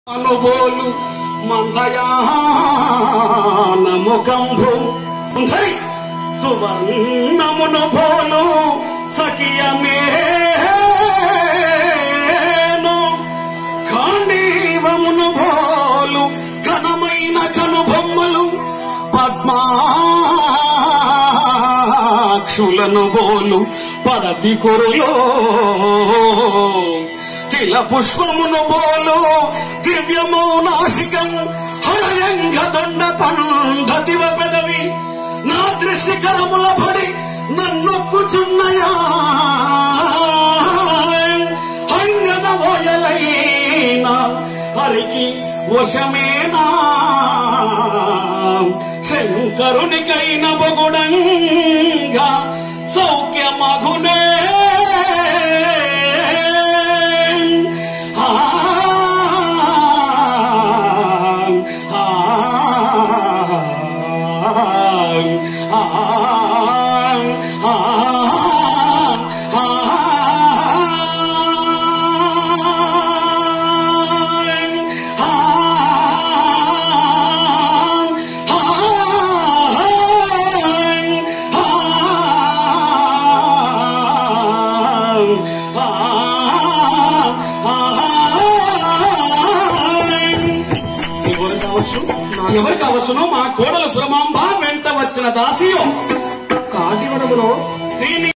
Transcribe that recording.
అనుబోలు మందయాన ముఖంభు సుందరి సువర్ణమును బోలు సఖియమేను ఖాండీవమును బోలు ఘనమైన కనుబొమ్మలు పద్మాక్షులను బోలు పరతి కొరులో తిల పుష్పమును బోలు దివ్యమౌ నాసికం హరయంగ దొండ పండతివ పెదవి నా దృశ్యకరముల పడి నన్నొక్కుచున్నయా హంగన ఓయలైనా హరికి వశమేనా శంకరునికైన బొగుడంగా సౌఖ్యమగునే ఆ, ఆ, ఆ, ఆ, ఎవరు కావచ్చు ఎవరు కావచ్చునో మా కోడల సురమాంబ వెంట వచ్చిన దాసియో కాటివనములో శ్రీని